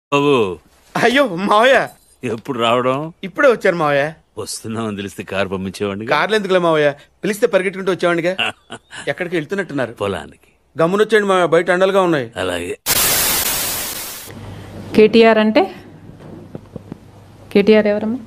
బాబు అయ్యో మావయ్య ఎప్పుడు రావడం ఇప్పుడే వచ్చారు మావయ్య వస్తున్నామని తెలిస్తే కారు పంపించేవాడిని కార్లు ఎందుకులే మావయ్య పిలిస్తే పరిగెట్టుకుంటూ వచ్చేవాడిగా ఎక్కడికి వెళ్తున్నట్టున్నారు పొలానికి గమ్మునొచ్చేయండి మావయ్య బయట అండలుగా ఉన్నాయి అలాగే కేటీఆర్ అంటే కేటీఆర్ ఎవరమ్మా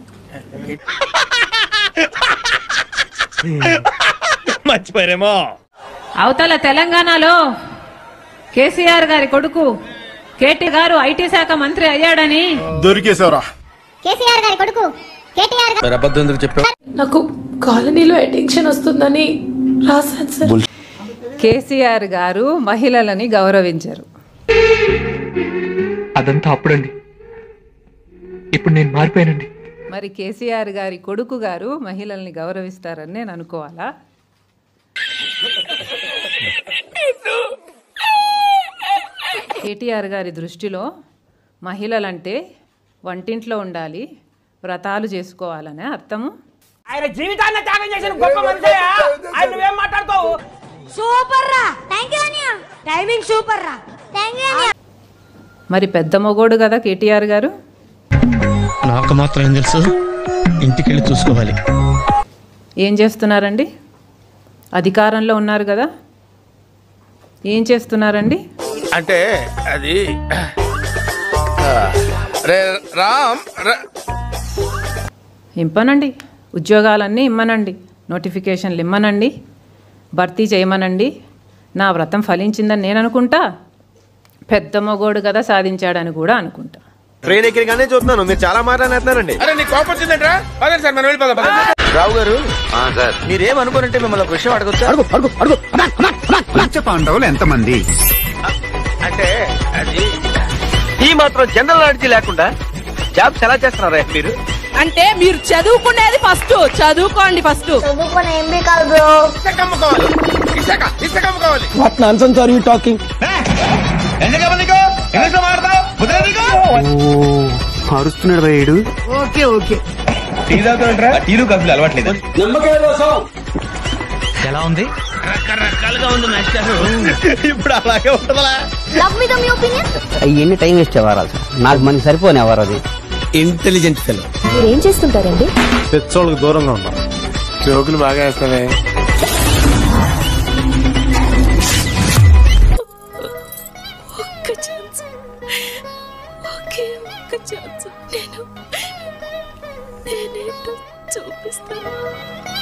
మర్చిపోయారేమో అవతల తెలంగాణలో కేసీఆర్ గారి కొడుకు కేటీ గారు ఐటీ శాఖ మంత్రి అయ్యాడని దొరికేశావురా కేసీఆర్ గారి కొడుకు కేటీఆర్ గారు మరి అబద్ధం ఎందుకు చెప్పావు నాకు కాలనీలో అటెన్షన్ వస్తుందని రాశాను సార్ కేసీఆర్ గారు మహిళలని గౌరవించరు అదంతా అప్పుడండి ఇప్పుడు నేను మారిపోయానండి మరి కేసీఆర్ గారి కొడుకు గారు మహిళల్ని గౌరవిస్తారని నేను అనుకోవాలా కేటీఆర్ గారి దృష్టిలో మహిళలంటే వంటింట్లో ఉండాలి వ్రతాలు చేసుకోవాలనే అర్థము ఆయన జీవితాన్ని త్యాగం చేసిన గొప్ప మనిషి ఆయన నువ్వేం మాట్లాడతావు సూపర్ రా థ్యాంక్ యూ అనియా టైమింగ్ సూపర్ రా థ్యాంక్ యూ అనియా మరి పెద్ద మొగోడు కదా కేటీఆర్ గారు నాకు మాత్రం ఏం తెలుసు ఇంటికెళ్ళి చూసుకోవాలి ఏం చేస్తున్నారండి అధికారంలో ఉన్నారు కదా ఏం చేస్తున్నారండి అంటే అది ఆ, రే రామ్ ర- ఇంపనండి ఉద్యోగాలన్నీ ఇమ్మనండి నోటిఫికేషన్లు ఇమ్మనండి భర్తీ చేయమనండి నా వ్రతం ఫలించిందని నేను అనుకుంటా పెద్ద మొగోడు కదా సాధించాడని కూడా అనుకుంటా ట్రైన్ ఎక్కడిగానే చూస్తున్నాను మీరు చాలా మాట్లాడుతున్నారండి అరే నీ కోపం వచ్చిందంట్రా పదండి సార్ మనం వెళ్ళిపోదాం పదండి. రావు గారు మీరేం అనుకోనంటే మిమ్మల్ని ఒక విషయం అడగొచ్చా అడుగు అడుగు అడుగు పంచ పాండవులు ఎంతమంది అంటే అది ఈ మాత్రం జనరల్ నాలెడ్జ్ లేకుండా జాబ్స్ ఎలా చేస్తున్నారా మీరు అంటే మీరు చదువుకునేది ఫస్ట్ చదువుకోండి ఫస్ట్ చదువుకున్న ఎంబీ కాదు బ్రో ఇసుక అమ్ముకోవాలి ఇసుక ఇసుక అమ్ముకోవాలి what nonsense are you talking అరుస్తున్నాడు భయ్యుడు టీలు కాఫీలు అలవాట్లేదు ఎలా ఉంది ఇప్పుడు అలాగే ఉంటుందా లవ్ మీ మీ ఒపీనియన్ అవన్నీ టైం వేస్ట్ అవ్వాలి నాకు మనకి సరిపోని ఎవరు అది ఇంటెలిజెంట్ ఫెలో మీరు ఏం చేస్తుంటారండి పెచ్చోళ్ళకి దూరంగా ఉంటాం జోకులు బాగా వేస్తావే ఒక్క ఛాన్స్ ఒకే ఒక్క ఛాన్స్ నేను నేనేంటో చూపిస్తాను